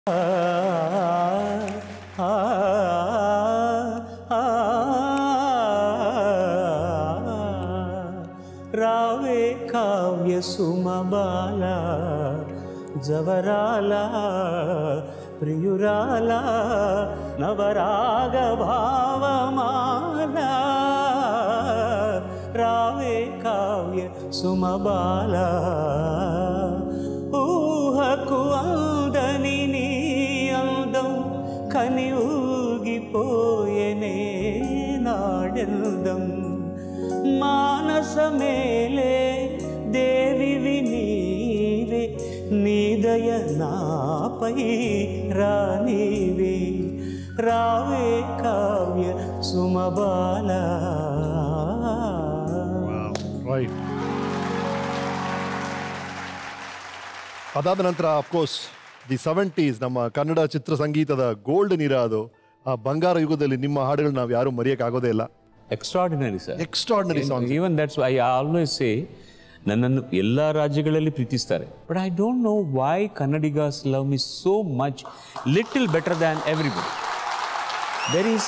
రావే కావ్య సుమబాల జవరాల ప్రియురాల నవరాగ భావమాల రావే కావ్య సుమబాల ఊహకు అందని నీ అందం కని ఊగిపోయనే నాడెల్దం మానసమేలే దేవివి నీవే నీదయ నాపై రానివే రావే కావ్య సుమబాల ರೈಟ್ ಅದಾದ ನಂತರ ಅಫ್ಕೋರ್ಸ್ ದಿ ಸೆವೆಂಟೀಸ್ ನಮ್ಮ ಕನ್ನಡ ಚಿತ್ರ ಸಂಗೀತದ ಗೋಲ್ಡನ್ ಇರ ಅದು ಆ ಬಂಗಾರ ಯುಗದಲ್ಲಿ ನಿಮ್ಮ ಹಾಡುಗಳು ನಾವು ಯಾರು ಮರೆಯೋಕ್ಕಾಗೋದೇ ಇಲ್ಲ extraordinary sir extraordinary song even that's I always say ನನ್ನನ್ನು ಎಲ್ಲ ರಾಜ್ಯಗಳಲ್ಲಿ ಪ್ರೀತಿಸ್ತಾರೆ but I don't know why Kannadigas love me so much little better than everybody there is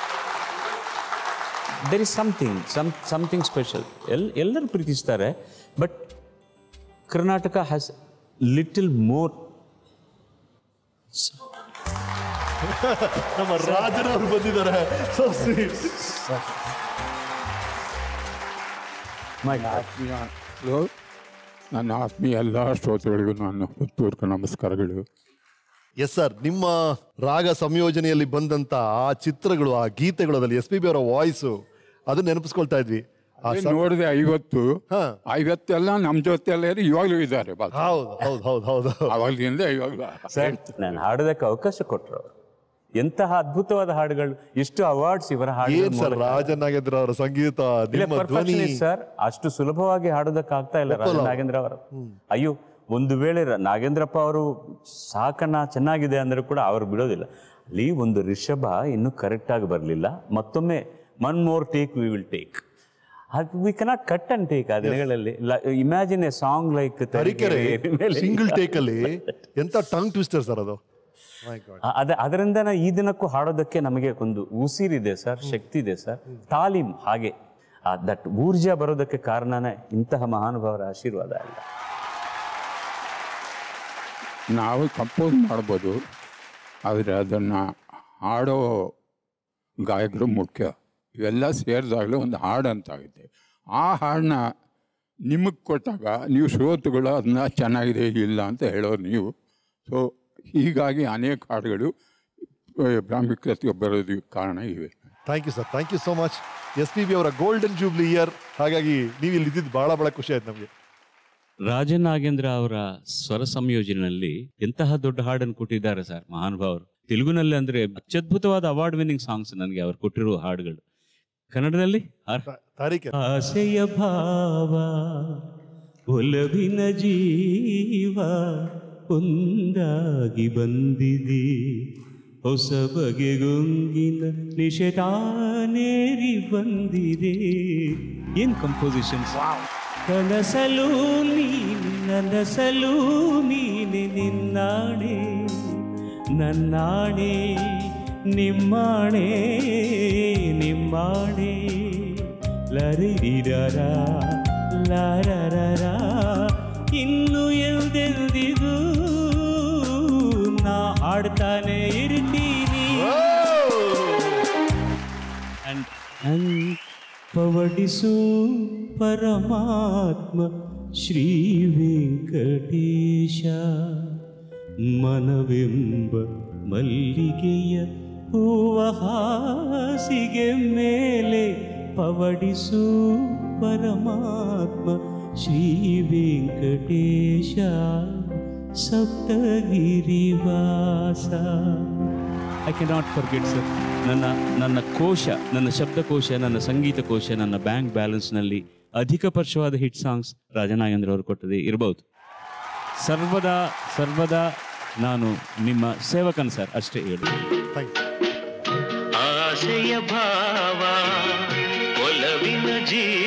there is something some something special ಎಲ್ ಎಲ್ಲರೂ ಪ್ರೀತಿಸ್ತಾರೆ but Karnataka has little more ನಮ್ಮ ರಾಜನವರು ಬಂದಿದ್ದಾರೆ ಸೊ ಸ್ವೀಟ್ ಮೈ ಆತ್ಮೀಯ ನನ್ನ ಆತ್ಮೀಯ ಎಲ್ಲ ಶ್ರೋತೃಗಳಿಗೂ ನನ್ನ ಹೃತ್ಪೂರ್ವಕ ನಮಸ್ಕಾರಗಳು ಎಸ್ ಸರ್ ನಿಮ್ಮ ರಾಗ ಸಂಯೋಜನೆಯಲ್ಲಿ ಬಂದಂತ ಆ ಚಿತ್ರಗಳು ಆ ಗೀತೆಗಳು ಅದ್ರಲ್ಲಿ ಎಸ್ ಪಿ ಬಿ ಅವರ ವಾಯ್ಸು ಅದನ್ನ ನೆನಪಿಸ್ಕೊಳ್ತಾ ಇದ್ವಿ ಆ ಅದೇ ಸ- ನೋಡಿದೆ ಐವತ್ತು ಹಾ. ಐವತ್ತೆಲ್ಲ ನಮ್ಮ ಜೊತೆಯಲ್ಲೇ ಇವಾಗಲೂ ಇದ್ದಾರೆ ಬಾ ಹೌದು ಹೌದು ಹೌದು ಹೌದು ಅವಾಗಲಿಂದ ಇವಾಗಲೂ ಸರ್ ನಾನು ಹಾಡೋದಕ್ಕೆ ಅವಕಾಶ ಕೊಟ್ಟರು ಅವರು ಎಂತಹ ಅದ್ಭುತವಾದ ಹಾಡುಗಳು ಎಷ್ಟು ಅವಾರ್ಡ್ಸ್ ಇವರ ಏನ್ ಸರ್ ಹಾಡು ರಾಜ ನಾಗೇಂದ್ರ ಅವರ ಸಂಗೀತ ನಿಮ್ಮ ಧ್ವನಿ ಸರ್ ಅಷ್ಟು ಸುಲಭವಾಗಿ ಹಾಡೋದಕ್ಕೆ ಆಗ್ತಾ ಇಲ್ಲ ರಾಜ ನಾಗೇಂದ್ರ ಅವರು ಅಯ್ಯೋ ಒಂದು ವೇಳೆ ರ- ನಾಗೇಂದ್ರಪ್ಪ ಅವರು ಸಾಕಣ್ಣ ಚೆನ್ನಾಗಿದೆ ಅಂದ್ರೆ ಕೂಡ ಅವರು ಬಿಡೋದಿಲ್ಲ ಅಲ್ಲಿ ಒಂದು ರಿಷಭ ಇನ್ನೂ ಕರೆಕ್ಟ್ ಆಗಿ ಬರಲಿಲ್ಲ ಮತ್ತೊಮ್ಮೆ one more take we will take we cannot cut and take ಆ ದಿನಗಳಲ್ಲಿ imagine a song like Tarikere single take ಅಲ್ಲಿ ಎಂತ ಟಂಗ್ ಟ್ವಿಸ್ಟರ್ ಸರ್ ಅದು My God. ಅದ ಅದರಿಂದ ಈ ದಿನಕ್ಕೂ ಹಾಡೋದಕ್ಕೆ ನಮಗೆ ಒಂದು ಉಸಿರಿದೆ ಸರ್ ಶಕ್ತಿ ಇದೆ ಸರ್ ತಾಲೀಮ್ ಹಾಗೆ ದಟ್ ಊರ್ಜಾ ಬರೋದಕ್ಕೆ ಕಾರಣನೇ ಇಂತಹ ಮಹಾನುಭಾವರ ಆಶೀರ್ವಾದ ಅಲ್ಲ ನಾವು ಕಂಪೋಸ್ ಮಾಡ್ಬೋದು ಆದರೆ ಅದನ್ನು ಹಾಡೋ ಗಾಯಕರು ಮುಖ್ಯ ಇವೆಲ್ಲ ಸೇರಿದಾಗಲೇ ಒಂದು ಹಾಡು ಅಂತ ಆಗುತ್ತೆ ಆ ಹಾಡನ್ನ ನಿಮಗೆ ಕೊಟ್ಟಾಗ ನೀವು ಶ್ರೋತೃಗಳು ಅದನ್ನ ಚೆನ್ನಾಗಿದೆ ಇಲ್ಲ ಅಂತ ಹೇಳೋರು ನೀವು ಸೊ ಹೀಗಾಗಿ ಅನೇಕ ಹಾಡುಗಳು ಪ್ರಾಮುಖ್ಯತೆಗೆ ಬರೋದಕ್ಕೆ ಕಾರಣ ಇವೆ thank you sir thank you so much S P B ಅವರ ಗೋಲ್ಡನ್ ಜೂಬ್ಲಿ ಇಯರ್ ಹಾಗಾಗಿ ನೀವು ಇಲ್ಲಿ ಇದ್ದಿದ್ದು ಬಹಳ ಬಹಳ ಖುಷಿ ಆಯ್ತು ನಮಗೆ ರಾಜನಾಗೇಂದ್ರ ಅವರ ಸ್ವರ ಸಂಯೋಜನೆಯಲ್ಲಿ ಎಂತಹ ದೊಡ್ಡ ಹಾಡನ್ನು ಕೊಟ್ಟಿದ್ದಾರೆ ಸರ್ ಮಹಾನುಭಾವರು ತೆಲುಗುನಲ್ಲಿ ಅಂದ್ರೆ ಅತ್ಯದ್ಭುತವಾದ ಅವಾರ್ಡ್ ವಿನ್ನಿಂಗ್ ಸಾಂಗ್ಸ್ ನನಗೆ ಅವರು ಕೊಟ್ಟಿರುವ ಹಾಡುಗಳು ಕನ್ನಡದಲ್ಲಿ ಆರ್- ತಾರೀಕೆ ಆಸೆಯ ಭಾವ ಒಲವಿನ ಜೀವ ಒಂದಾಗಿ ಬಂದಿದೆ ಹೊಸ ಬಗೆಗೊಂಗಿನ ನಿಷೆತಾನೇರಿ ಬಂದಿದೆ ಏನ್ ಕಂಪೋಸಿಷನ್ಸ್ ಕನಸಲು ನೀನು ನನಸಲು ನೀನೆ ನಿನ್ನಾಣೆ ನನ್ನಾಣೆ ನಿಮ್ಮಾಣೆ ನಿಮ್ಮಾಣೆ ಲರಿರಿರರ ಲರರರ ಇನ್ನು ಎಲ್ದೆಲ್ದಿಗೂ ನಾ ಹಾಡ್ತಾನೆ ಇರ್ತೀನಿ ಅಂಡ್ ಅಂಡ್ ಪವಡಿಸು ಪರಮಾತ್ಮ ಶ್ರೀ ವೆಂಕಟೇಶ ಮನವೆಂಬ ಮಲ್ಲಿಗೆಯ ಹೂವ ಹಾಸಿಗೆ ಮೇಲೆ ಪವಡಿಸು ಪರಮಾತ್ಮ Shri Venkatesha Saptagirivasa I cannot forget sir ನನ್ನ ನನ್ನ ಕೋಶ ನನ್ನ ಶಬ್ದಕೋಶ ನನ್ನ ಸಂಗೀತ ಕೋಶ ನನ್ನ ಬ್ಯಾಂಕ್ ಬ್ಯಾಲೆನ್ಸ್ನಲ್ಲಿ ಅಧಿಕ ಪರ್ಶವಾದ ಹಿಟ್ ಸಾಂಗ್ಸ್ ರಾಜನಾಗೇಂದ್ರ ಅವರು ಕೊಟ್ಟದೆ ಇರಬಹುದು ಸರ್ವದಾ ಸರ್ವದಾ ನಾನು ನಿಮ್ಮ ಸೇವಕನ್ ಸರ್ ಅಷ್ಟೇ ಹೇಳಿ ಥ್ಯಾಂಕ್ ಯು ಆಸೆಯ ಭಾವ ಒಲವಿನ ಜೀವ